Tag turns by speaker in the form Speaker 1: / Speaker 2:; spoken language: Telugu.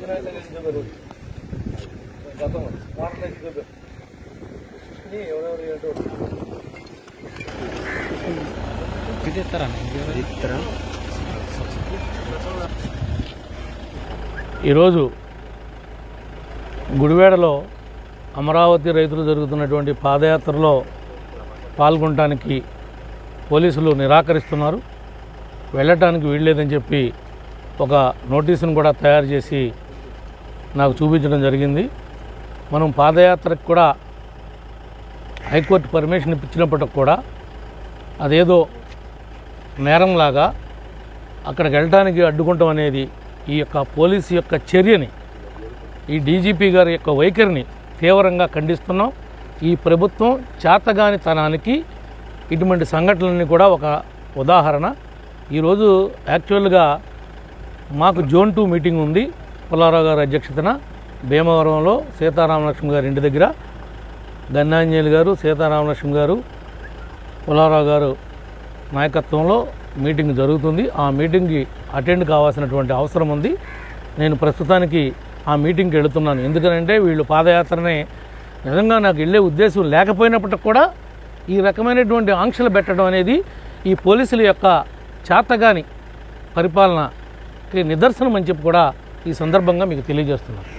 Speaker 1: ఏమైతే చూపారు గతం వాటర్ అయితే చూపారు ఇది ఎవరెవరు ఏంటో ఈరోజు గుడివాడలో అమరావతి రైతులు జరుగుతున్నటువంటి పాదయాత్రలో పాల్గొనడానికి పోలీసులు నిరాకరిస్తున్నారు వెళ్ళటానికి వీల్లేదని చెప్పి ఒక నోటీసును కూడా తయారు చేసి నాకు చూపించడం జరిగింది మనం పాదయాత్రకు కూడా హైకోర్టు పర్మిషన్ ఇప్పించినప్పటికి కూడా అదేదో నేరంలాగా అక్కడికి వెళ్ళడానికి అడ్డుకుంటాం అనేది ఈ యొక్క పోలీసు యొక్క చర్యని ఈ డీజీపీ గారి యొక్క వైఖరిని తీవ్రంగా ఖండిస్తున్నాం ఈ ప్రభుత్వం చేతగానితనానికి ఇటువంటి సంఘటనలన్నీ కూడా ఒక ఉదాహరణ ఈరోజు యాక్చువల్గా మాకు జోన్ టూ మీటింగ్ ఉంది పుల్లారావు గారి అధ్యక్షతన భీమవరంలో సీతారామలక్ష్మి గారి ఇంటి దగ్గర గన్నాంజలి గారు సీతారామలక్ష్మి గారు పుల్లారావు గారు నాయకత్వంలో మీటింగ్ జరుగుతుంది ఆ మీటింగ్కి అటెండ్ కావాల్సినటువంటి అవసరం ఉంది నేను ప్రస్తుతానికి ఆ మీటింగ్కి వెళుతున్నాను ఎందుకంటే వీళ్ళు పాదయాత్రనే నిజంగా నాకు వెళ్ళే ఉద్దేశం లేకపోయినప్పటికి కూడా ఈ రకమైనటువంటి ఆంక్షలు పెట్టడం అనేది ఈ పోలీసుల యొక్క చేతగాని పరిపాలనకి నిదర్శనం అని చెప్పి కూడా ఈ సందర్భంగా మీకు తెలియజేస్తున్నాను